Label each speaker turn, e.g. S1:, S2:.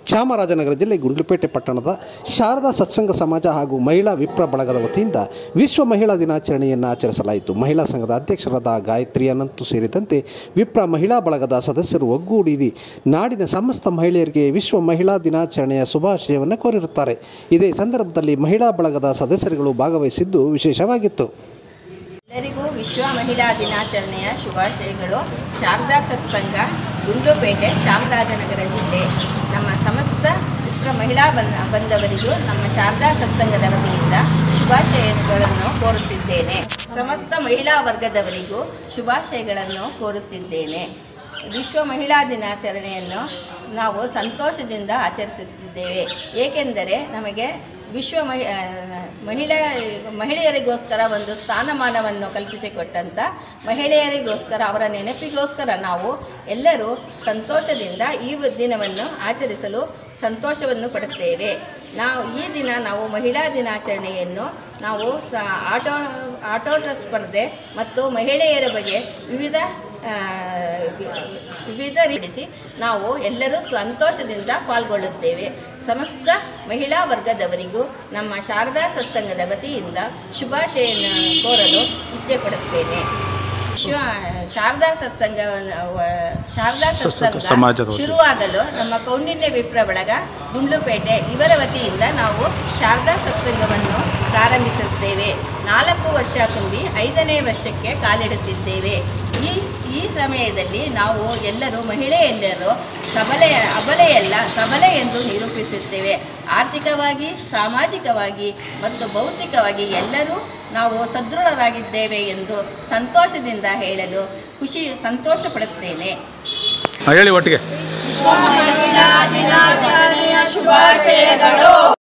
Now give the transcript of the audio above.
S1: ಚಾಮರಾಜನಗರ ಜಿಲ್ಲೆ ಗುಂಡ್ಲುಪೇಟೆ ಪಟ್ಟಣದ ಶಾರದಾ ಸತ್ಸಂಗ ಸಮಾಜ ಹಾಗೂ ಮಹಿಳಾ ವಿಪ್ರ ಬಳಗದ ವತಿಯಿಂದ ವಿಶ್ವ ಮಹಿಳಾ ದಿನಾಚರಣೆಯನ್ನು ಆಚರಿಸಲಾಯಿತು ಮಹಿಳಾ ಸಂಘದ ಅಧ್ಯಕ್ಷರಾದ ಗಾಯತ್ರಿ ಅನಂತು ಸೇರಿದಂತೆ ವಿಪ್ರ ಮಹಿಳಾ ಬಳಗದ ಸದಸ್ಯರು ಒಗ್ಗೂಡಿ ನಾಡಿನ ಸಮಸ್ತ ಮಹಿಳೆಯರಿಗೆ ವಿಶ್ವ ಮಹಿಳಾ ದಿನಾಚರಣೆಯ ಶುಭಾಶಯವನ್ನು ಕೋರಿರುತ್ತಾರೆ ಇದೇ ಸಂದರ್ಭದಲ್ಲಿ ಮಹಿಳಾ ಬಳಗದ ಸದಸ್ಯರುಗಳು ಭಾಗವಹಿಸಿದ್ದು ವಿಶೇಷವಾಗಿತ್ತು
S2: ಎಲ್ಲರಿಗೂ ವಿಶ್ವ ಮಹಿಳಾ ದಿನಾಚರಣೆಯ ಶುಭಾಶಯಗಳು ಶಾರದಾ ಸತ್ಸಂಗ ಗುಂಡ್ಲುಪೇಟೆ ಚಾಮರಾಜನಗರ ಜಿಲ್ಲೆ ನಮ್ಮ ಸಮಸ್ತ ಪುತ್ರ ಮಹಿಳಾ ಬಂದ ಬಂದವರಿಗೂ ನಮ್ಮ ಶಾರದಾ ಸತ್ಸಂಗದ ವತಿಯಿಂದ ಶುಭಾಶಯಗಳನ್ನು ಕೋರುತ್ತಿದ್ದೇನೆ ಸಮಸ್ತ ಮಹಿಳಾ ವರ್ಗದವರಿಗೂ ಶುಭಾಶಯಗಳನ್ನು ಕೋರುತ್ತಿದ್ದೇನೆ ವಿಶ್ವ ಮಹಿಳಾ ದಿನಾಚರಣೆಯನ್ನು ನಾವು ಸಂತೋಷದಿಂದ ಆಚರಿಸುತ್ತಿದ್ದೇವೆ ಏಕೆಂದರೆ ನಮಗೆ ವಿಶ್ವ ಮಹಿ ಆ, ಮಹಿಳಾ ಮಹಿಳೆಯರಿಗೋಸ್ಕರ ಒಂದು ಸ್ಥಾನಮಾನವನ್ನು ಕಲ್ಪಿಸಿಕೊಟ್ಟಂಥ ಮಹಿಳೆಯರಿಗೋಸ್ಕರ ಅವರ ನೆನಪಿಗೋಸ್ಕರ ನಾವು ಎಲ್ಲರೂ ಸಂತೋಷದಿಂದ ಈ ದಿನವನ್ನು ಆಚರಿಸಲು ಸಂತೋಷವನ್ನು ಪಡುತ್ತೇವೆ ನಾವು ಈ ದಿನ ನಾವು ಮಹಿಳಾ ದಿನಾಚರಣೆಯನ್ನು ನಾವು ಸ ಆಟೋ ಆಟೋಟ ಸ್ಪರ್ಧೆ ಮತ್ತು ಮಹಿಳೆಯರ ಬಗ್ಗೆ ವಿವಿಧ ಆ, ವಿ- ವಿವಿಧ ರೀತಿಸಿ ನಾವು ಎಲ್ಲರೂ ಸಂತೋಷದಿಂದ ಪಾಲ್ಗೊಳ್ಳುತ್ತೇವೆ ಸಮಸ್ತ ಮಹಿಳಾ ವರ್ಗದವರಿಗೂ ನಮ್ಮ ಶಾರದಾ ಸತ್ಸಂಗದ ವತಿಯಿಂದ ಶುಭಾಶಯ ಕೋರಲು ಇಚ್ಛೆ ಪಡುತ್ತೇನೆ ಶಿವ ಶಾರದಾ ಸತ್ಸಂಗ ಶಾರದಾ ಸತ್ಸಂಗ
S3: ಸಮಾಜದ ವತಿಯಿಂದ.
S2: ಶುರುವಾಗಲು ನಮ್ಮ ಕೌಂಡಿನ್ಯ ವಿಪ್ರ ಬಳಗ ಗುಂಡ್ಲುಪೇಟೆ ಇವರ ವತಿಯಿಂದ ನಾವು ಶಾರದಾ ಸತ್ಸಂಗವನ್ನು ಪ್ರಾರಂಭಿಸುತ್ತೇವೆ ನಾಲ್ಕು ವರ್ಷ ತುಂಬಿ ಐದನೇ ವರ್ಷಕ್ಕೆ ಕಾಲಿಡುತ್ತಿದ್ದೇವೆ ಈ ಈ ಸಮಯದಲ್ಲಿ ನಾವು ಎಲ್ಲರೂ ಮಹಿಳೆಯೆಲ್ಲರೂ ಸಬಲೆಯ ಅಬಲೆಯಲ್ಲ ಸಬಲೆ ಎಂದು ನಿರೂಪಿಸುತ್ತೇವೆ ಆರ್ಥಿಕವಾಗಿ ಸಾಮಾಜಿಕವಾಗಿ ಮತ್ತು ಭೌತಿಕವಾಗಿ ಎಲ್ಲರೂ ನಾವು ಸದೃಢರಾಗಿದ್ದೇವೆ ಎಂದು ಸಂತೋಷದಿಂದ ಹೇಳಲು ಖುಷಿ ಸಂತೋಷ ಪಡುತ್ತೇನೆ
S3: ಹೇಳಿ ಒಟ್ಟಿಗೆ
S2: ಮಹಿಳಾ